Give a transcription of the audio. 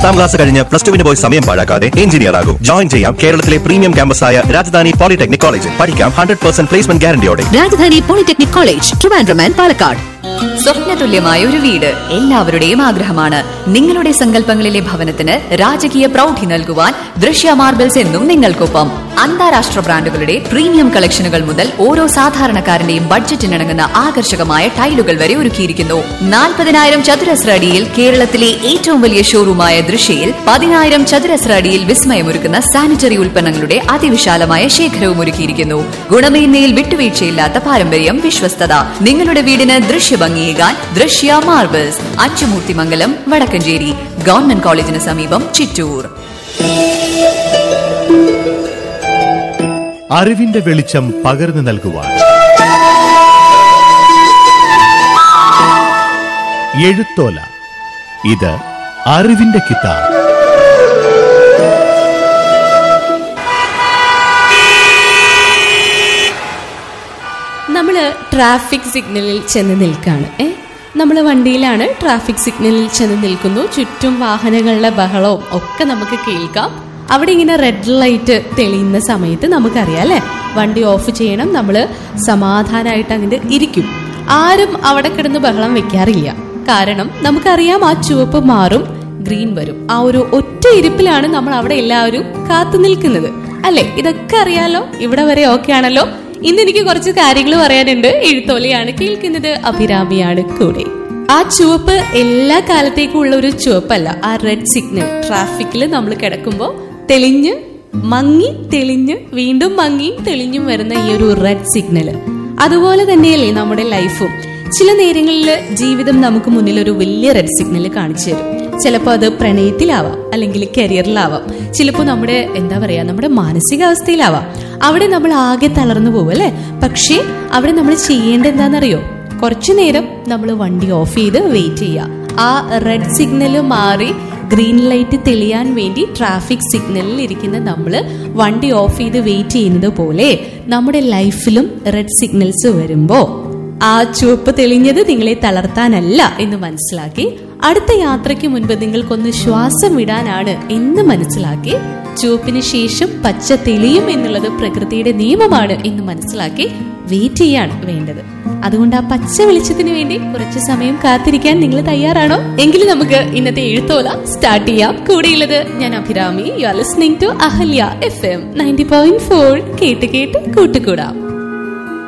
പത്താം ക്ലാസ് കഴിഞ്ഞ് പ്ലസ് ടുവിന് പോയി സമയം പാഴാക്കാതെ എഞ്ചിനീയർ ആകും ജോയിൻ ചെയ്യാം കേരളത്തിലെ പ്രീമിയം ക്യാമ്പസായ രാജധാനി പോളിടെക്നിക് കോളേജിൽ പഠിക്കാം ഹൺഡ്രഡ് പെർസെന്റ് പ്ലേസ്മെന്റ് ഗ്യാരണ്ടിയോടെ Rajadhani polytechnic college Trivandrum and Palakkad സ്വപ്നതുല്യമായ ഒരു വീട് എല്ലാവരുടെയും ആഗ്രഹമാണ് നിങ്ങളുടെ സങ്കല്പങ്ങളിലെ ഭവനത്തിന് രാജകീയ പ്രൗഢി നൽകുവാൻ ദൃശ്യ മാർബിൾസ് എന്നും നിങ്ങൾക്കൊപ്പം അന്താരാഷ്ട്ര ബ്രാൻഡുകളുടെ പ്രീമിയം കളക്ഷനുകൾ മുതൽ ഓരോ സാധാരണക്കാരന്റെയും ബഡ്ജറ്റിനിണങ്ങുന്ന ആകർഷകമായ ടൈലുകൾ വരെ ഒരുക്കിയിരിക്കുന്നു നാൽപ്പതിനായിരം ചതുരശ്ര അടിയിൽ കേരളത്തിലെ ഏറ്റവും വലിയ ഷോറൂമായ ദൃശ്യയിൽ പതിനായിരം ചതുരശ്ര അടിയിൽ വിസ്മയമൊരുക്കുന്ന സാനിറ്ററി ഉൽപ്പന്നങ്ങളുടെ അതിവിശാലമായ ശേഖരവും ഒരുക്കിയിരിക്കുന്നു ഗുണമേന്മയിൽ വിട്ടുവീഴ്ചയില്ലാത്ത പാരമ്പര്യം വിശ്വസ്തത നിങ്ങളുടെ വീടിന് ദൃശ്യഭംഗിയേകാൻ ദൃശ്യ മാർബിൾസ് അച്ചുമൂർത്തിമംഗലം വടക്കഞ്ചേരി ഗവൺമെന്റ് കോളേജിന് സമീപം ചിറ്റൂർ അറിവിന്റെ വെളിച്ചം പകർന്നു നൽകുവാൻ എഴുത്തോല ഇത് അറിവിന്റെ കിതാബ് നമ്മൾ ട്രാഫിക് സിഗ്നലിൽ ചെന്ന് നിൽക്കുകയാണ് ഏ നമ്മൾ വണ്ടിയിലാണ് ട്രാഫിക് സിഗ്നലിൽ ചെന്ന് നിൽക്കുന്നു ചുറ്റും വാഹനങ്ങളുടെ ബഹളവും ഒക്കെ നമുക്ക് കേൾക്കാം അവിടെ ഇങ്ങനെ റെഡ് ലൈറ്റ് തെളിയുന്ന സമയത്ത് നമുക്കറിയാം അല്ലേ വണ്ടി ഓഫ് ചെയ്യണം നമ്മൾ സമാധാനമായിട്ട് അങ്ങോട്ട് ഇരിക്കും ആരും അവിടെ കിടന്ന് ബഹളം വെക്കാറില്ല കാരണം നമുക്കറിയാം ആ ചുവപ്പ് മാറും ഗ്രീൻ വരും ആ ഒരു ഒറ്റ ഇരിപ്പിലാണ് നമ്മൾ അവിടെ എല്ലാവരും കാത്തു നിൽക്കുന്നത് അല്ലെ ഇതൊക്കെ അറിയാലോ ഇവിടെ വരെ ഓക്കെ ആണല്ലോ ഇന്ന് എനിക്ക് കുറച്ച് കാര്യങ്ങൾ പറയാനുണ്ട് എഴുത്തോലയാണ് കേൾക്കുന്നത് അഭിരാമിയാണ് കൂടെ ആ ചുവപ്പ് എല്ലാ കാലത്തേക്കും ഉള്ള ഒരു ചുവപ്പല്ല ആ റെഡ് സിഗ്നൽ ട്രാഫിക്കിൽ നമ്മൾ കിടക്കുമ്പോൾ തെളിഞ്ഞ് മങ്ങി തെളിഞ്ഞ് വീണ്ടും മങ്ങിയും തെളിഞ്ഞും വരുന്ന ഈ ഒരു റെഡ് സിഗ്നൽ അതുപോലെ തന്നെയല്ലേ നമ്മുടെ ലൈഫും ചില നേരങ്ങളിൽ ജീവിതം നമുക്ക് മുന്നിൽ ഒരു വലിയ റെഡ് സിഗ്നൽ കാണിച്ചു തരും ചിലപ്പോൾ അത് പ്രണയത്തിലാവാം അല്ലെങ്കിൽ കരിയറിലാവാം ചിലപ്പോൾ നമ്മുടെ എന്താ പറയാ നമ്മുടെ മാനസികാവസ്ഥയിലാവാം അവിടെ നമ്മൾ ആകെ തളർന്നു പോകും അല്ലെ പക്ഷേ അവിടെ നമ്മൾ ചെയ്യേണ്ടത് എന്താണെന്നറിയോ കുറച്ചു നേരം നമ്മൾ വണ്ടി ഓഫ് ചെയ്ത് വെയിറ്റ് ചെയ്യുക ആ റെഡ് സിഗ്നൽ മാറി ഗ്രീൻ ലൈറ്റ് തെളിയാൻ വേണ്ടി ട്രാഫിക് സിഗ്നലിൽ ഇരിക്കുന്ന നമ്മൾ വണ്ടി ഓഫ് ചെയ്ത് വെയിറ്റ് ചെയ്യുന്നത് പോലെ നമ്മുടെ ലൈഫിലും റെഡ് സിഗ്നൽസ് വരുമ്പോൾ ആ ചുവപ്പ് തെളിഞ്ഞത് നിങ്ങളെ തളർത്താനല്ല എന്ന് മനസ്സിലാക്കി അടുത്ത യാത്രയ്ക്ക് മുൻപ് നിങ്ങൾക്കൊന്ന് ശ്വാസം വിടാനാണ് എന്ന് മനസ്സിലാക്കി ചുവപ്പിന് ശേഷം പച്ച തെളിയും എന്നുള്ളത് പ്രകൃതിയുടെ നിയമമാണ് എന്ന് മനസ്സിലാക്കി വെയിറ്റ് ചെയ്യാണ് വേണ്ടത് അതുകൊണ്ട് ആ പച്ച വെളിച്ചത്തിന് വേണ്ടി കുറച്ച് സമയം കാത്തിരിക്കാൻ നിങ്ങൾ തയ്യാറാണോ എങ്കിലും നമുക്ക് ഇന്നത്തെ എഴുത്തോല സ്റ്റാർട്ട് ചെയ്യാം കൂടെയുള്ളത് ഞാൻ Abhirami you are listening to Ahalya F M ninety point four കേട്ട് കേട്ട് കൂട്ടുകൂടാം